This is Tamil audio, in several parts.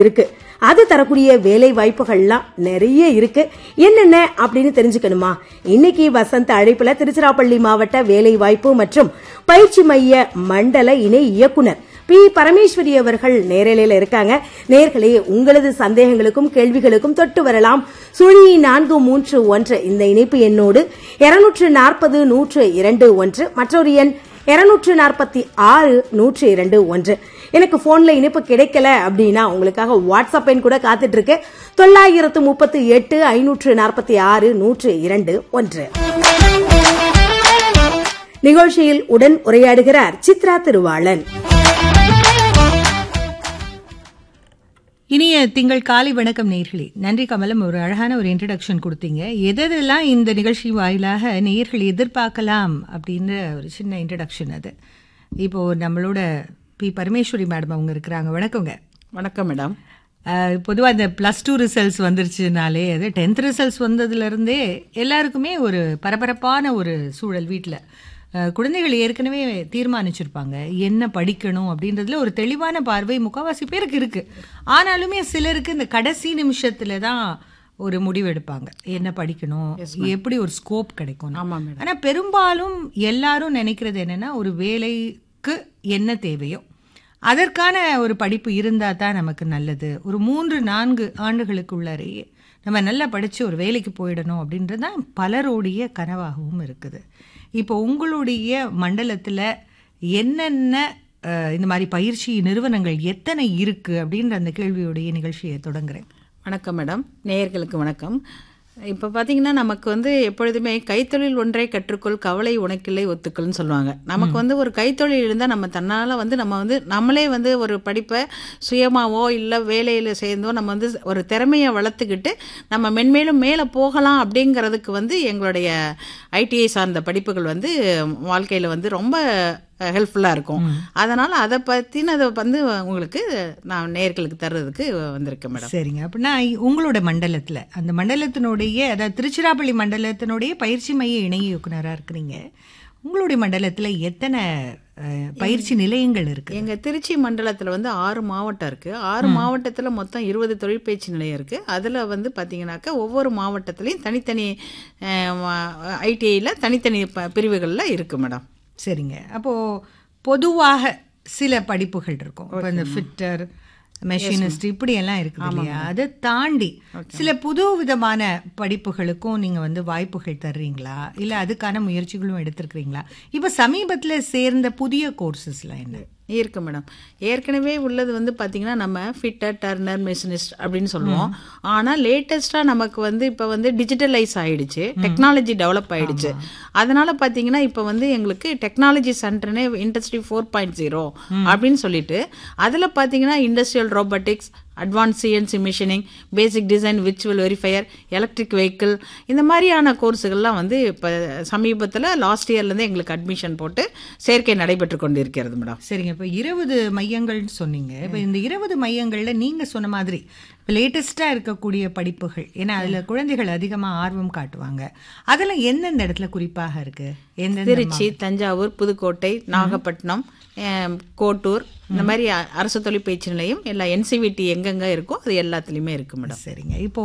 இருக்கு அது தரக்கூடிய வேலை வாய்ப்புகள்லாம் நிறைய இருக்கு என்னென்ன அப்படின்னு தெரிஞ்சுக்கணுமா இன்னைக்கு வசந்த் அழைப்புல திருச்சிராப்பள்ளி மாவட்ட வேலை வாய்ப்பு மற்றும் பயிற்சி மைய மண்டல இணை இயக்குனர் பி பரமேஸ்வரி அவர்கள் நேரலையில இருக்காங்க நேர்களே உங்களது சந்தேகங்களுக்கும் கேள்விகளுக்கும் தொட்டு வரலாம் சுழி நான்கு மூன்று ஒன்று இந்த இணைப்பு எண்ணோடு இருநூற்று நாற்பது நூற்று இரண்டு ஒன்று மற்றொரு எண் இருநூற்று நாற்பத்தி ஆறு நூற்று இரண்டு ஒன்று எனக்கு போன்ல இணைப்பு கிடைக்கல அப்படின்னா உங்களுக்காக வாட்ஸ்அப் எண் கூட காத்துட்டு இருக்கு தொள்ளாயிரத்து முப்பத்தி எட்டு ஐநூற்று நாற்பத்தி ஆறு நூற்று இரண்டு ஒன்று நிகழ்ச்சியில் உடன் உரையாடுகிறார் சித்ரா திருவாளன் இனிய திங்கள் காலை வணக்கம் நேர்களே நன்றி கமலம் ஒரு அழகான ஒரு இன்ட்ரடக்ஷன் கொடுத்தீங்க எதெல்லாம் இந்த நிகழ்ச்சி வாயிலாக நேர்கள் எதிர்பார்க்கலாம் அப்படின்ற ஒரு சின்ன இன்ட்ரடக்ஷன் அது இப்போ நம்மளோட பி பரமேஸ்வரி மேடம் அவங்க இருக்கிறாங்க வணக்கங்க வணக்கம் மேடம் பொதுவாக இந்த ப்ளஸ் டூ ரிசல்ட்ஸ் வந்துருச்சுனாலே அது டென்த் ரிசல்ட்ஸ் வந்ததுலேருந்தே எல்லாருக்குமே ஒரு பரபரப்பான ஒரு சூழல் வீட்டில் குழந்தைகள் ஏற்கனவே தீர்மானிச்சிருப்பாங்க என்ன படிக்கணும் அப்படின்றதுல ஒரு தெளிவான பார்வை முக்கால்வாசி பேருக்கு இருக்கு ஆனாலுமே சிலருக்கு இந்த கடைசி நிமிஷத்துல தான் ஒரு முடிவு எடுப்பாங்க என்ன படிக்கணும் எப்படி ஒரு ஸ்கோப் கிடைக்கும் ஆமா மேடம் ஆனா பெரும்பாலும் எல்லாரும் நினைக்கிறது என்னன்னா ஒரு வேலைக்கு என்ன தேவையோ அதற்கான ஒரு படிப்பு இருந்தால் தான் நமக்கு நல்லது ஒரு மூன்று நான்கு ஆண்டுகளுக்குள்ளாரையே நம்ம நல்லா படித்து ஒரு வேலைக்கு போயிடணும் அப்படின்றது தான் பலருடைய கனவாகவும் இருக்குது இப்போ உங்களுடைய மண்டலத்தில் என்னென்ன அஹ், இந்த மாதிரி பயிற்சி நிறுவனங்கள் எத்தனை இருக்குது அப்படின்ற அந்த கேள்வியுடைய நிகழ்ச்சியை தொடங்குறேன் வணக்கம் மேடம் நேயர்களுக்கு வணக்கம் இப்போ பார்த்தீங்கன்னா நமக்கு வந்து எப்பொழுதுமே கைத்தொழில் ஒன்றை கற்றுக்கொள் கவலை உனக்கில்லை ஒத்துக்கள்னு சொல்லுவாங்க நமக்கு வந்து ஒரு கைத்தொழில் இருந்தால் நம்ம தன்னால் வந்து நம்ம வந்து நம்மளே வந்து ஒரு படிப்பை சுயமாவோ இல்லை வேலையில் சேர்ந்தோ நம்ம வந்து ஒரு திறமையை வளர்த்துக்கிட்டு நம்ம மென்மேலும் மேலே போகலாம் அப்படிங்கிறதுக்கு வந்து எங்களுடைய ஐடிஐ சார்ந்த படிப்புகள் வந்து வாழ்க்கையில் வந்து ரொம்ப ஹெல்ப்ஃபுல்லாக இருக்கும் அதனால் அதை பற்றினதை வந்து உங்களுக்கு நான் நேர்களுக்கு தர்றதுக்கு வந்திருக்கேன் மேடம் சரிங்க அப்படின்னா உங்களோட மண்டலத்தில் அந்த மண்டலத்தினுடைய அதாவது திருச்சிராப்பள்ளி மண்டலத்தினுடைய பயிற்சி மைய இணை இயக்குனராக இருக்கிறீங்க உங்களுடைய மண்டலத்தில் எத்தனை அஹ், பயிற்சி நிலையங்கள் இருக்கு எங்க திருச்சி மண்டலத்துல வந்து ஆறு மாவட்டம் இருக்கு ஆறு மாவட்டத்துல மொத்தம் இருபது தொழிற்பயிற்சி நிலையம் இருக்கு அதுல வந்து பாத்தீங்கன்னாக்கா ஒவ்வொரு மாவட்டத்திலையும் தனித்தனி ஐடிஐல தனித்தனி ப- பிரிவுகள்ல இருக்கு மேடம் சரிங்க அப்போ பொதுவாக சில படிப்புகள் இருக்கும் இப்போ இந்த ஃபிட்டர் மெஷினிஸ்ட் இப்படி எல்லாம் இருக்குது இல்லையா அதை தாண்டி சில புது விதமான படிப்புகளுக்கும் நீங்க வந்து வாய்ப்புகள் தர்றீங்களா இல்ல அதுக்கான முயற்சிகளும் எடுத்திருக்கிறீங்களா இப்ப சமீபத்துல சேர்ந்த புதிய கோர்சஸ்லாம் என்ன இருக்கு மேடம் ஏற்கனவே உள்ளது வந்து பாத்தீங்கன்னா நம்ம ஃபிட்டர் டர்னர் மெஷினிஸ்ட் அப்படின்னு சொல்லுவோம் ஆனா லேட்டஸ்டா நமக்கு வந்து இப்ப வந்து டிஜிட்டலைஸ் ஆயிடுச்சு டெக்னாலஜி டெவலப் ஆயிடுச்சு அதனால பாத்தீங்கன்னா இப்ப வந்து எங்களுக்கு டெக்னாலஜி சென்டர்னே இண்டஸ்ட்ரி ஃபோர் பாயிண்ட் ஜீரோ அப்படின்னு சொல்லிட்டு அதுல பாத்தீங்கன்னா industrial robotics advance CNC machining basic design virtual verifier electric vehicle இந்த மாதிரியான கோர்ஸுகள்லாம் வந்து இப்போ சமீபத்தில் லாஸ்ட் இயர்லேருந்து எங்களுக்கு அட்மிஷன் போட்டு சேர்க்கை நடைபெற்று கொண்டு இருக்கிறது மேடம் சரிங்க இப்போ இருபது மையங்கள்னு சொன்னீங்க இப்போ இந்த இருபது மையங்கள்ல நீங்க சொன்ன மாதிரி இப்போ லேட்டஸ்ட்டாக இருக்கக்கூடிய படிப்புகள் ஏன்னா அதுல குழந்தைகள் அதிகமா ஆர்வம் காட்டுவாங்க அதெல்லாம் எந்தெந்த இடத்துல குறிப்பாக இருக்கு எந்தெந்த திருச்சி தஞ்சாவூர் புதுக்கோட்டை நாகப்பட்டினம் அஹ், கோட்டூர் இந்த மாதிரி அ- அரசு தொழிற்பயிற்சி நிலையம் எல்லா என்சிவிடி எங்கெங்க இருக்கோ அது எல்லாத்துலேயுமே இருக்கு மேடம் சரிங்க இப்போ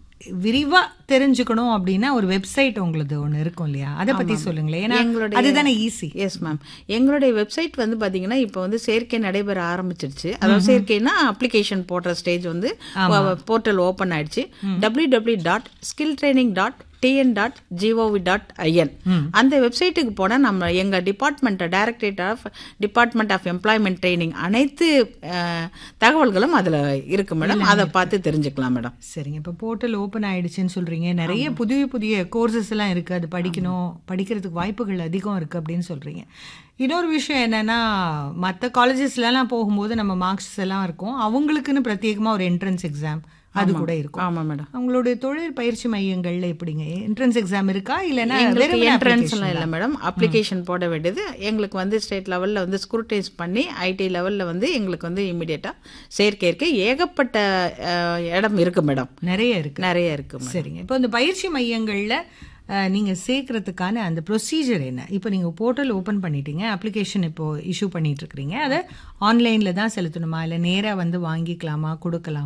விரிவா தெரிஞ்சுக்கணும் அப்படின்னா ஒரு வெப்சைட் உங்களுது ஒண்ணு இருக்கும் இல்லையா அதை பத்தி சொல்லுங்களேன் ஏன்னா எங்களுடைய- அதுதானே ஈஸி எஸ் மேம் எங்களுடைய வெப்சைட் வந்து பாத்தீங்கன்னா இப்போ வந்து சேர்க்கை நடைபெற ஆரம்பிச்சிருச்சு அதாவது சேர்க்கைனா அப்ளிகேஷன் போடுற ஸ்டேஜ் வந்து போர்ட்டல் ஓப்பன் ஆயிடுச்சு W W dot skill training dot TN dot GOV dot IN அந்த வெப்சைட்டுக்கு போனால் நம்ம எங்கள் department directorate of department of employment training அனைத்து அஹ், தகவல்களும் அதில் இருக்கு மேடம் அதை பார்த்து தெரிஞ்சுக்கலாம் மேடம் சரிங்க இப்போ போர்ட்டல் ஓப்பன் ஆயிடுச்சுன்னு சொல்றீங்க நிறைய புதிய புதிய கோர்சஸ் எல்லாம் இருக்கு அது படிக்கணும் படிக்கிறதுக்கு வாய்ப்புகள் அதிகம் இருக்கு அப்படின்னு சொல்றீங்க இன்னொரு விஷயம் என்னன்னா மற்ற காலேஜஸ்லாம் போகும்போது நம்ம மார்க்ஸ் எல்லாம் இருக்கும் அவங்களுக்குன்னு பிரத்யேகமா ஒரு என்ட்ரன்ஸ் எக்ஸாம் அது கூட இருக்கும் ஆமாம் மேடம் அவங்களுடைய தொழில் பயிற்சி மையங்கள்ல எப்படிங்க என்ட்ரன்ஸ் எக்ஸாம் இருக்கா இல்லைன்னா எங்களுக்கு வெறுமனே என்ட்ரன்ஸ் application எல்லாம் இல்லை மேடம் அப்ளிகேஷன் போட வேண்டியது எங்களுக்கு வந்து ஸ்டேட் லெவலில் வந்து ஸ்க்ரூட்டைஸ் பண்ணி ஐடி லெவலில் வந்து எங்களுக்கு வந்து இமிடியேட்டாக சேர்க்கை இருக்கு ஏகப்பட்ட அஹ், இடம் இருக்கு மேடம் நிறைய இருக்கு நிறைய இருக்கு மேடம் சரிங்க இப்போ இந்த பயிற்சி மையங்கள்ல அஹ், நீங்க சேர்க்கறதுக்கான அந்த ப்ரொசீஜர் என்ன இப்போ நீங்க போர்ட்டல் ஓபன் பண்ணிட்டீங்க அப்ளிகேஷன் இப்போ இஷ்யூ பண்ணிட்டு இருக்கிறீங்க அதை ஆன்லைன்ல தான் செலுத்தணுமா இல்லை நேரா வந்து வாங்கிக்கலாமா கொடுக்கலாமா